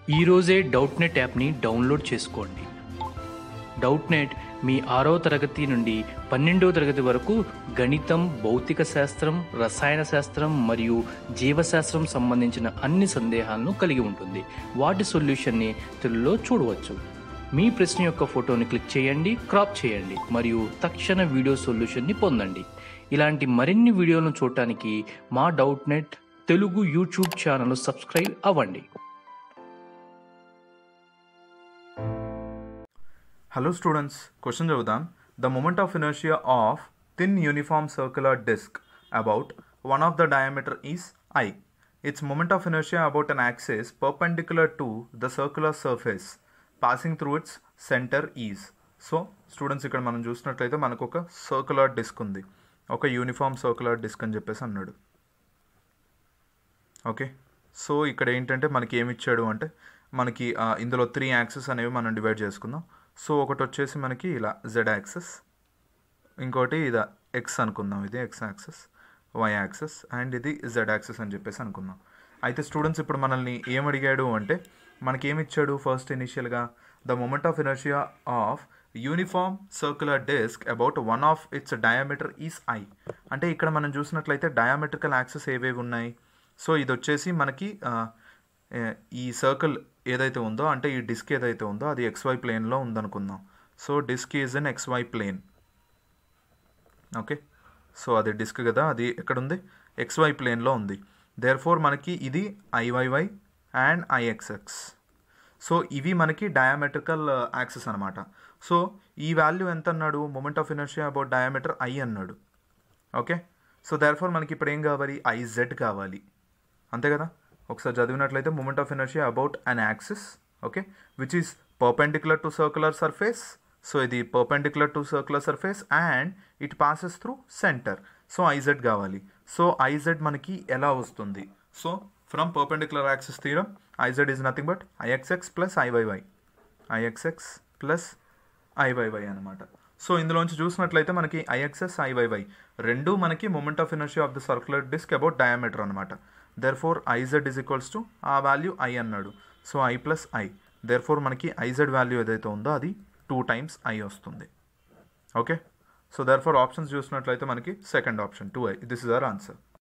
ఈరోజే Doubtnut యాప్ని download చేసుకోండి డౌట్ నెట్ మీ ఆరో తరగతి నుండి పన్నెండవ తరగతి వరకు గణితం భౌతిక శాస్త్రం రసాయన శాస్త్రం మరియు జీవశాస్త్రం సంబంధించిన అన్ని సందేహాలను కలిగి ఉంటుంది వాటి సొల్యూషన్ని తెలుగులో చూడవచ్చు మీ ప్రశ్న యొక్క ఫోటోని క్లిక్ చేయండి క్రాప్ చేయండి మరియు తక్షణ వీడియో సొల్యూషన్ని పొందండి ఇలాంటి మరిన్ని వీడియోలను చూడటానికి మా Doubtnut Telugu YouTube channel subscribe అవ్వండి Hello students, question చదువుదాం The moment of inertia of thin uniform circular disc about one of the diameter is I. Its moment of inertia about an axis perpendicular to the circular surface passing through its center is. So students ఇక్కడ మనం చూసినట్లయితే మనకు ఒక circular disc ఉంది ఒక uniform circular disc అని చెప్పేసి అన్నాడు ఓకే సో ఇక్కడ ఏంటంటే మనకి ఏమి ఇచ్చాడు అంటే మనకి ఆ, ఇందులో త్రీ యాక్సెస్ అనేవి మనం డివైడ్ చేసుకుందాం సో ఒకటి వచ్చేసి మనకి ఇలా జెడ్ యాక్సెస్ ఇంకోటి ఇది ఎక్స్ అనుకుందాం ఇది X axis Y axis and ఇది జెడ్ యాక్సెస్ అని చెప్పేసి అనుకుందాం అయితే స్టూడెంట్స్ ఇప్పుడు మనల్ని ఏం అడిగాడు అంటే మనకి ఏమి ఇచ్చాడు ఫస్ట్ ఇనిషియల్గా the moment of inertia of uniform circular disc about one of its diameter is I అంటే ఇక్కడ మనం చూసినట్లయితే డయామెట్రికల్ యాక్సెస్ ఏవేవి ఉన్నాయి సో ఇది వచ్చేసి మనకి ఆ, ఏ, ఈ సర్కిల్ ఏదైతే ఉందో అంటే ఈ డిస్క్ ఏదైతే ఉందో అది ఎక్స్వై ప్లేన్లో ఉందనుకుందాం so disc is in XY plane okay so అది డిస్క్ కదా అది ఎక్కడుంది ఎక్స్వై ప్లేన్లో ఉంది దేర్ ఫోర్ మనకి ఇది ఐవైవై అండ్ ఐఎక్స్ఎక్స్ సో ఇవి మనకి డయామెట్రికల్ యాక్సెస్ అనమాట సో ఈ వాల్యూ ఎంత అన్నాడు moment of inertia about diameter I అన్నాడు ఓకే సో దేర్ ఫోర్ మనకి ఇప్పుడు ఏం కావాలి ఐజెడ్ కావాలి అంతే కదా ఒకసారి చదివినట్లయితే moment of energy about an axis okay which is perpendicular to circular surface so ఇది perpendicular to circular surface and it passes through centre so IZ కావాలి సో ఐజెడ్ మనకి ఎలా వస్తుంది so from perpendicular axis theorem IZ is nothing but IXX plus IYY IXX plus IYY అనమాట so ఇందులోంచి చూసినట్లయితే మనకి IXS IYY రెండు మనకి moment of energy of the circular disc about diameter అనమాట there therefore IZ is equals to ఆ value I అన్నాడు so I plus I therefore మనకి ఐజెడ్ వాల్యూ ఏదైతే ఉందో అది టూ టైమ్స్ ఐ వస్తుంది okay so therefore options చూసినట్లయితే మనకి second option two I this is our answer